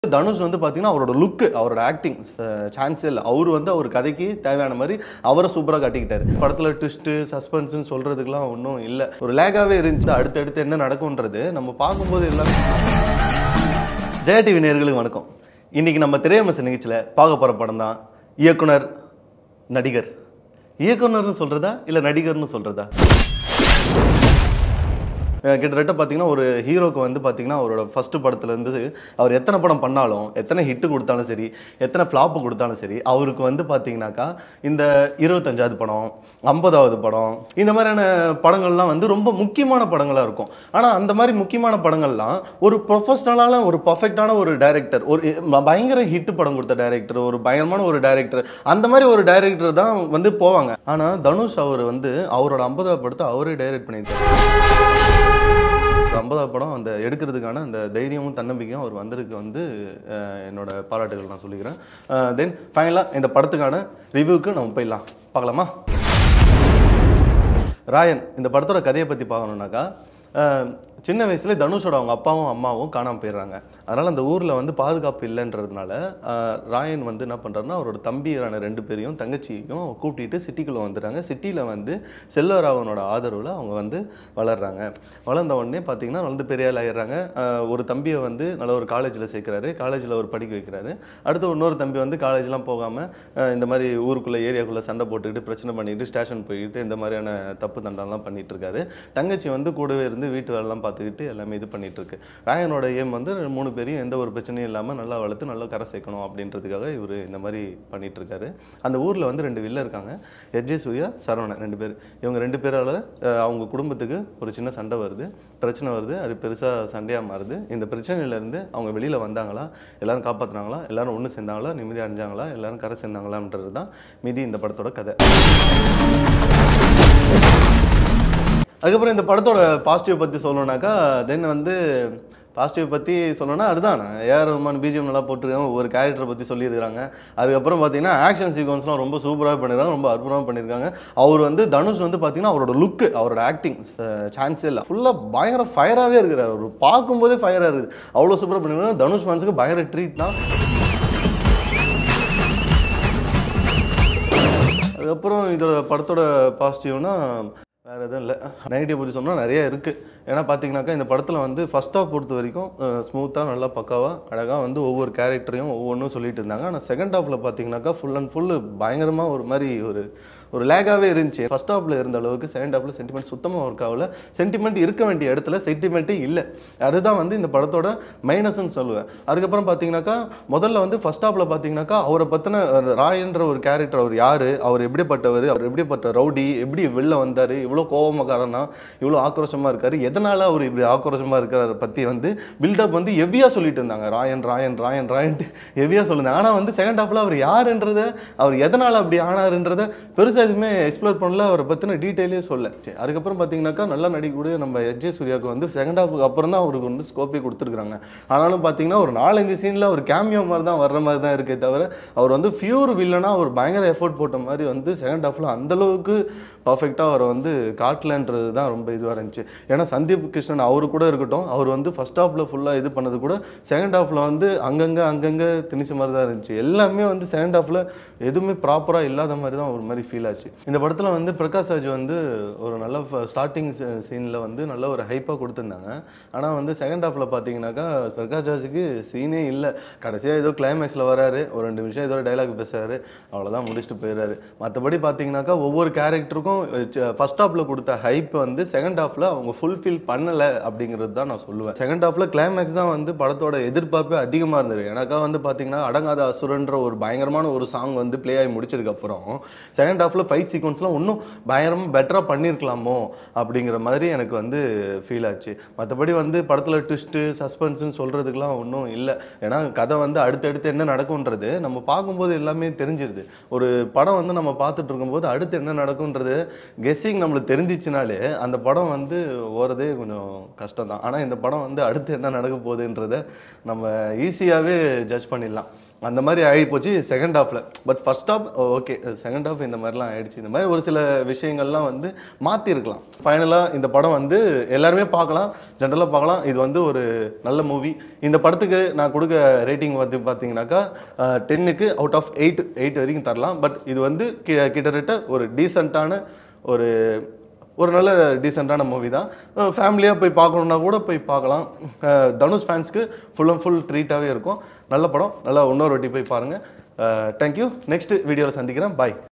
தனுஷ் வந்து பார்த்தீங்கன்னா அவரோட லுக்கு அவரோட ஆக்டிங் சான்ஸே இல்லை அவர் வந்து அவர் கதைக்கு தேவையான மாதிரி அவரை சூப்பராக காட்டிக்கிட்டாரு படத்தில் ட்விஸ்ட்டு சஸ்பென்ஸ்னு சொல்கிறதுக்குலாம் ஒன்றும் இல்லை ஒரு லேகாகவே இருந்துச்சு அடுத்தடுத்து என்ன நடக்கும்ன்றது நம்ம பார்க்கும்போது எல்லாமே ஜெயா டிவி நேயர்களுக்கு வணக்கம் இன்னைக்கு நம்ம திரையரசு நிகழ்ச்சியில் பார்க்க போகிற படம் தான் இயக்குனர் நடிகர் இயக்குனர்னு சொல்கிறதா இல்லை நடிகர்னு சொல்கிறதா அஹ் கிட்டத்தட்ட பார்த்தீங்கன்னா ஒரு ஹீரோக்கு வந்து பார்த்தீங்கன்னா அவரோட ஃபர்ஸ்ட் படத்துலேருந்து அவர் எத்தனை படம் பண்ணாலும் எத்தனை ஹிட்டு கொடுத்தாலும் சரி எத்தனை ஃப்ளாப்பு கொடுத்தாலும் சரி அவருக்கு வந்து பார்த்தீங்கன்னாக்கா இந்த இருபத்தஞ்சாவது படம் ஐம்பதாவது படம் இந்த மாதிரியான படங்கள்லாம் வந்து ரொம்ப முக்கியமான படங்களாக இருக்கும் ஆனால் அந்த மாதிரி முக்கியமான படங்கள்லாம் ஒரு ப்ரொஃபஷ்னலான ஒரு பர்ஃபெக்டான ஒரு டைரக்டர் ஒரு பயங்கர ஹிட் படம் கொடுத்த டைரக்டர் ஒரு பயங்கரமான ஒரு டைரக்டர் அந்த மாதிரி ஒரு டைரக்டர் தான் வந்து போவாங்க ஆனால் தனுஷ் அவர் வந்து அவரோட ஐம்பதாவது படத்தை அவரே டைரக்ட் பண்ணியிருக்காரு ஐம்பதாவது படம் அந்த எடுக்கிறதுக்கான அந்த தைரியமும் தன்னம்பிக்கையும் அவர் வந்திருக்கு வந்து அஹ், என்னோட பாராட்டுகள் நான் சொல்லிக்கிறேன் தென் ஃபைனலாக இந்த படத்துக்கான ரிவ்யூக்கு நம்ம போயிடலாம் பார்க்கலாமா ராயன் இந்த படத்தோட கதையை பற்றி பார்க்கணுன்னாக்கா அஹ், சின்ன வயசுல தனுஷோட அவங்க அப்பாவும் அம்மாவும் காணாமல் போயிடுறாங்க அதனால் அந்த ஊரில் வந்து பாதுகாப்பு இல்லைன்றதுனால அஹ், ராயன் வந்து என்ன பண்ணுறாருன்னா அவரோட தம்பியான ரெண்டு பேரையும் தங்கச்சியையும் கூட்டிகிட்டு சிட்டிக்குள்ளே வந்துடுறாங்க சிட்டியில் வந்து செல்வராவனோட ஆதரவில் அவங்க வந்து வளர்றாங்க வளர்ந்த உடனே பார்த்தீங்கன்னா வந்து பெரிய ஆள் ஆயிடுறாங்க அஹ், ஒரு தம்பியை வந்து நல்ல ஒரு காலேஜில் சேர்க்குறாரு காலேஜில் ஒரு படிக்க வைக்கிறாரு அடுத்து இன்னொரு தம்பி வந்து காலேஜ்லாம் போகாமல் இந்த மாதிரி ஊருக்குள்ளே ஏரியாக்குள்ளே சண்டை போட்டுக்கிட்டு பிரச்சனை பண்ணிட்டு ஸ்டேஷன் போய்கிட்டு இந்த மாதிரியான தப்பு தண்டம்லாம் பண்ணிட்டு இருக்காரு தங்கச்சி வந்து கூடவே இருந்து வீட்டு வேலைலாம் பார்த்துக்கிட்டு எல்லாமே இது பண்ணிட்டு இருக்கு ராயனோட ஏம் வந்து மூணு பேரையும் எந்த ஒரு பிரச்சனையும் இல்லாமல் நல்லா வளர்த்து நல்லா கரை சேர்க்கணும் அப்படின்றதுக்காக இவர் இந்த மாதிரி பண்ணிட்டு இருக்காரு அந்த ஊரில் வந்து ரெண்டு வில்ல இருக்காங்க எஜே சூர்யா சரவணன் ரெண்டு பேர் இவங்க ரெண்டு பேரால் அவங்க குடும்பத்துக்கு ஒரு சின்ன சண்டை வருது பிரச்சனை வருது அது பெருசாக சண்டையாக மாறுது இந்த பிரச்சனையிலேருந்து அவங்க வெளியில் வந்தாங்களா எல்லாரும் காப்பாற்றுனாங்களா எல்லாரும் ஒன்று சேர்ந்தாங்களா நிம்மதி அடைஞ்சாங்களா எல்லாரும் கரை சேர்ந்தாங்களான்றது தான் மீதி இந்த படத்தோட கதை அதுக்கப்புறம் இந்த படத்தோட பாசிட்டிவ் பற்றி சொல்லணும்னாக்கா தென் வந்து பாசிட்டிவ் பற்றி சொல்லணும்னா அதுதான் ஏஆர் ரஹ்மான் பிஜிஎம் நல்லா போட்டிருக்காங்க ஒவ்வொரு கேரக்டரை பற்றி சொல்லியிருக்காங்க அதுக்கப்புறம் பார்த்தீங்கன்னா ஆக்ஷன் சீக்வன்ஸ்லாம் ரொம்ப சூப்பராக பண்ணியிருக்காங்க ரொம்ப அற்புதமாக பண்ணியிருக்காங்க அவர் வந்து தனுஷ் வந்து பார்த்தீங்கன்னா அவரோட லுக்கு அவரோட ஆக்டிங் சான்ஸே இல்லை ஃபுல்லாக பயங்கர ஃபயராகவே இருக்கிறார் அவர் பார்க்கும்போதே ஃபயராக இருக்குது அவ்வளோ சூப்பராக பண்ணியிருக்காங்க தனுஷ் ஃபேன்ஸுக்கு பயங்கர ட்ரீட் தான் அதுக்கப்புறம் இதோட படத்தோட பாசிட்டிவ்னா வேறு எதுவும் இல்லை நெகட்டிவ் பற்றி சொன்னால் நிறைய இருக்குது ஏன்னா பார்த்தீங்கன்னாக்கா இந்த படத்தில் வந்து ஃபஸ்ட் ஹாஃப் பொறுத்த வரைக்கும் ஸ்மூத்தாக நல்லா பக்காவாக அழகாக வந்து ஒவ்வொரு கேரக்டரையும் ஒவ்வொன்றும் சொல்லிட்டு இருந்தாங்க ஆனால் செகண்ட் ஹாஃபில் பார்த்தீங்கன்னாக்கா ஃபுல் அண்ட் ஃபுல் பயங்கரமாக ஒரு மாதிரி ஒரு ஒரு லேகாகவே இருந்துச்சு ஃபர்ஸ்ட் ஹாஃபில் இருந்த அளவுக்கு செகண்ட் ஹாஃபில் சென்டிமெண்ட் சுத்தமாக ஒர்க் ஆகல சென்டிமெண்ட் இருக்க வேண்டிய இடத்துல சென்டிமெண்ட்டே இல்லை அதுதான் வந்து இந்த படத்தோட மைனஸ்ன்னு சொல்லுவேன் அதுக்கப்புறம் பார்த்தீங்கன்னாக்கா முதல்ல வந்து ஃபர்ஸ்ட் ஹாஃபில் பார்த்தீங்கன்னாக்கா அவரை பற்றின ராயன்ற ஒரு கேரக்டர் அவர் யார் அவர் எப்படிப்பட்டவர் அவர் எப்படிப்பட்ட ரவுடி எப்படி வெளில வந்தார் இவ்வளோ கோபமக்காரனா இவ்வளோ ஆக்ரோஷமாக இருக்கார் எதனால் அவர் இப்படி ஆக்ரோஷமாக இருக்கிறத பற்றி வந்து பில்டப் வந்து ஹெவியாக சொல்லிட்டு இருந்தாங்க ராயன் ராயன் ராயன் ராயன்ட்டு ஹெவியாக சொல்லுங்க ஆனால் வந்து செகண்ட் ஹாஃபில் அவர் யாருன்றத அவர் எதனால் அப்படி ஆனாருன்றத பெருசாக எதுவுமே எக்ஸ்ப்ளோர் பண்ணல அவரை பற்றின டீட்டெயிலே சொல்ல சரி, அதுக்கப்புறம் பார்த்தீங்கன்னாக்கா நல்லா நடிக்கக்கூடிய நம்ம எஸ் ஜே சூர்யாவுக்கு வந்து செகண்ட் ஹாஃபுக்கு அப்புறம் தான் அவருக்கு வந்து ஸ்கோப்பே கொடுத்துருக்காங்க ஆனாலும் பார்த்தீங்கன்னா ஒரு நாலஞ்சு சீனில் ஒரு கேமியோ மாதிரி தான் வர்ற மாதிரி தான் இருக்கே தவிர அவர் வந்து ஃபியூர் வில்லனா அவர் பயங்கர எஃபோர்ட் போட்ட மாதிரி வந்து செகண்ட் ஹாஃபில் அந்தளவுக்கு பர்ஃபெக்டாக அவரை வந்து காட்டலன்றது தான் ரொம்ப இதுவாக இருந்துச்சு ஏன்னா சந்தீப் கிருஷ்ணன் அவரு கூட இருக்கட்டும் அவர் வந்து ஃபர்ஸ்ட் ஹாஃபில் ஃபுல்லாக இது பண்ணது கூட செகண்ட் ஹாஃபில் வந்து அங்கங்கே அங்கங்கே திணிச்ச மாதிரி தான் இருந்துச்சு எல்லாமே வந்து செகண்ட் ஹாஃபில் எதுவுமே ப்ராப்பராக இல்லாத மாதிரி தான் ஒரு மாதிரி ஃபீல் ஆச்சு இந்த படத்தில் வந்து பிரகாஷ் ராஜ் வந்து ஒரு நல்ல ஸ்டார்டிங் சீனில் வந்து நல்ல ஒரு ஹைப்பாக கொடுத்துருந்தாங்க ஆனால் வந்து செகண்ட் ஹாஃபில் பார்த்தீங்கன்னாக்கா பிரகாஷ் ராஜுக்கு சீனே இல்லை கடைசியாக ஏதோ கிளைமேக்ஸில் வராரு ஒரு ரெண்டு நிமிஷம் ஏதோ டைலாக் பேசுறாரு அவ்வளோதான் முடிச்சுட்டு போயிடுறாரு மற்றபடி பார்த்தீங்கன்னாக்கா ஒவ்வொரு கேரக்டருக்கும் ஃபர்ஸ்ட் ஹாஃபில் கொடுத்த ஹைப் வந்து செகண்ட் ஹாஃபில் அவங்க ஃபுல்ஃபில் பண்ணலை அப்படிங்கிறது தான் நான் சொல்லுவேன் செகண்ட் ஹாஃபில் கிளைமேக்ஸ் தான் வந்து படத்தோட எதிர்பார்ப்பே அதிகமாக இருந்தது எனக்கா வந்து பார்த்தீங்கன்னா அடங்காத அசுரன்ற ஒரு பயங்கரமான ஒரு சாங் வந்து ப்ளே ஆகி முடிச்சதுக்கப்புறம் செகண்ட் ஹாஃபில் ஃபைட் சீக்வன்ஸ்லாம் இன்னும் பயங்கரமாக பெட்டராக பண்ணியிருக்கலாமோ அப்படிங்கிற மாதிரி எனக்கு வந்து ஃபீல் ஆச்சு மற்றபடி வந்து படத்தில் ட்விஸ்ட்டு சஸ்பென்ஸ்னு சொல்கிறதுக்குலாம் ஒன்றும் இல்லை ஏன்னா கதை வந்து அடுத்தடுத்து என்ன நடக்கும்ன்றது நம்ம பார்க்கும்போது எல்லாமே தெரிஞ்சிருது ஒரு படம் வந்து நம்ம பார்த்துட்டு இருக்கும்போது அடுத்து என்ன நடக்கும்ன்றது கெஸ்ஸிங் நம்மளுக்கு தெரிஞ்சிச்சுனாலே அந்த படம் வந்து ஓரதே கொஞ்சம் கஷ்டம் தான் ஆனால் இந்த படம் வந்து அடுத்து என்ன நடக்க போகுதுன்றத நம்ம ஈஸியாகவே ஜட்ஜ் பண்ணிடலாம் அந்த மாதிரி ஆகி போச்சு செகண்ட் ஹாஃபில் but first half okay second half இந்த மாதிரிலாம் ஆயிடுச்சு இந்த மாதிரி ஒரு சில விஷயங்கள்லாம் வந்து மாற்றிருக்கலாம் ஃபைனலாக இந்த படம் வந்து எல்லாருமே பார்க்கலாம் ஜென்ரலாக பார்க்கலாம் இது வந்து ஒரு நல்ல மூவி இந்த படத்துக்கு நான் கொடுக்க ரேட்டிங் வந்து பார்த்தீங்கன்னாக்கா டென்னுக்கு அவுட் ஆஃப் எயிட் எயிட் வரைக்கும் தரலாம் பட் இது வந்து கி- கிட்டத்தட்ட ஒரு டீசெண்டான ஒரு ஒரு நல்ல டீசெண்டான மூவி தான் ஃபேமிலியாக போய் பார்க்கணுன்னா கூட போய் பார்க்கலாம் அஹ் தனுஷ் ஃபேன்ஸ்க்கு ஃபுல் அண்ட் ஃபுல் ட்ரீட்டாகவே இருக்கும் நல்ல படம் நல்லா இன்னொரு வாட்டி போய் பாருங்கள் தேங்க்யூ நெக்ஸ்ட் வீடியோவில் சந்திக்கிறேன் பாய்